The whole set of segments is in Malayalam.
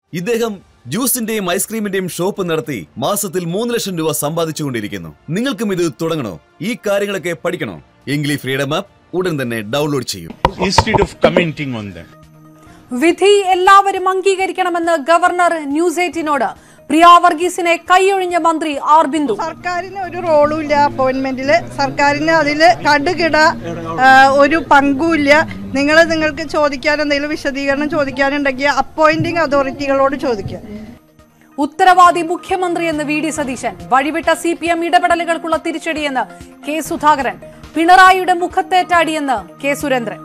ഇദ്ദേഹം ജ്യൂസിന്റെയും ഐസ്ക്രീമിന്റെയും ഷോപ്പ് നടത്തി മാസത്തിൽ മൂന്ന് ലക്ഷം രൂപ സമ്പാദിച്ചുകൊണ്ടിരിക്കുന്നു നിങ്ങൾക്കും ഇത് തുടങ്ങണോ ഈ കാര്യങ്ങളൊക്കെ പഠിക്കണോ എങ്കിൽ ഈ ഫ്രീഡം ആപ്പ് ഉടൻ തന്നെ ഡൗൺലോഡ് ചെയ്യൂ instead of commenting on them. വിധി എല്ലാവരും അംഗീകരിക്കണമെന്ന് ഗവർണർ ന്യൂസ് എയ്റ്റീനോട് പ്രിയ വർഗീസിനെ കൈയൊഴിഞ്ഞ മന്ത്രി ആർ ബിന്ദു സർക്കാരിന് ഒരു റോളും ഇല്ല അപ്പോയിന്റ്മെന്റിൽ സർക്കാരിന് അതിൽ കടുകിട ആ, ഒരു പങ്കുമില്ല നിങ്ങൾ നിങ്ങൾക്ക് ചോദിക്കാൻ എന്തെങ്കിലും വിശദീകരണം ചോദിക്കാനുണ്ടെങ്കിൽ അപ്പോയിന്റിംഗ് അതോറിറ്റികളോട് ചോദിക്കുക ഉത്തരവാദി മുഖ്യമന്ത്രിയെന്ന് വി ഡി സതീശൻ വഴിവിട്ട സി പി എം ഇടപെടലുകൾക്കുള്ള തിരിച്ചടിയെന്ന് കെ സുധാകരൻ പിണറായിയുടെ മുഖത്തേറ്റാടിയെന്ന് കെ സുരേന്ദ്രൻ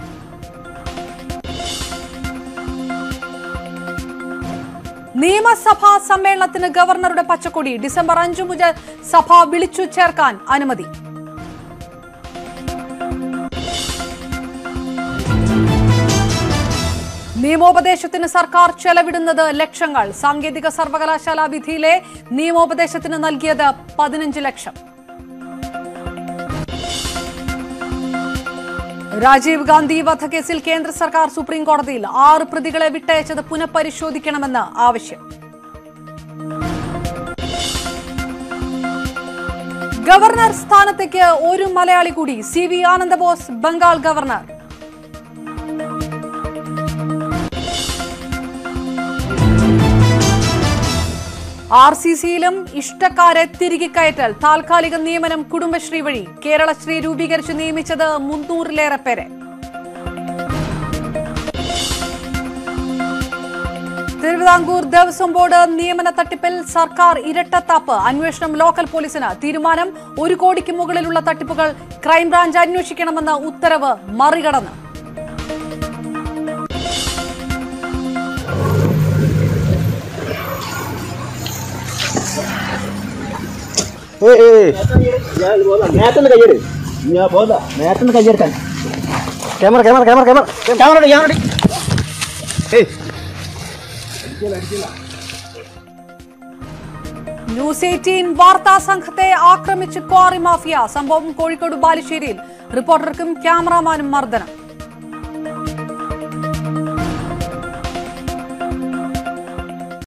നിയമസഭാ സമ്മേളനത്തിന് ഗവർണറുടെ പച്ചക്കൊടി ഡിസംബർ അഞ്ചു മുതൽ സഭ വിളിച്ചു ചേർക്കാൻ അനുമതി നിയമോപദേശത്തിന് സർക്കാർ ചെലവിടുന്നത് ലക്ഷങ്ങൾ സാങ്കേതിക സർവകലാശാല വിധിയിലെ നിയമോപദേശത്തിന് നൽകിയത് പതിനഞ്ച് ലക്ഷം രാജീവ് ഗാന്ധി വധക്കേസിൽ കേന്ദ്ര സർക്കാർ സുപ്രീം കോടതിയിൽ ആറ് പ്രതികളെ വിട്ടയച്ചത് പുനഃപരിശോധിക്കണമെന്ന് ആവശ്യം ഗവർണർ സ്ഥാനത്തേക്ക് ഒരു മലയാളി കൂടി C V Ananda Bose Bengal governor R C സിയിലും ഇഷ്ടക്കാരെ തിരികെ കയറ്റൽ താൽക്കാലിക നിയമനം കുടുംബശ്രീ വഴി കേരളശ്രീ രൂപീകരിച്ച് നിയമിച്ചത് മുന്നൂറിലേറെ പേരെ തിരുവിതാംകൂർ ദേവസ്വം ബോർഡ് നിയമന തട്ടിപ്പിൽ സർക്കാർ ഇരട്ടത്താപ്പ് അന്വേഷണം ലോക്കൽ പോലീസിന് തീരുമാനം ഒരു കോടിക്ക് മുകളിലുള്ള തട്ടിപ്പുകൾ ക്രൈംബ്രാഞ്ച് അന്വേഷിക്കണമെന്ന ഉത്തരവ് മറികടന്ന് നേരത്തെ കയ്യെടു ഞാൻ പോതാ നേരത്തെ കയ്യെടുക്കാൻ camera camera camera camera camera camera ഏയ് ന്യൂസ് എയ്റ്റീൻ വാർത്താ സംഘത്തെ ആക്രമിച്ച് ക്വാറി മാഫിയ സംഭവം കോഴിക്കോട് ബാലുശ്ശേരിയിൽ റിപ്പോർട്ടർക്കും ക്യാമറാമാനും മർദ്ദനം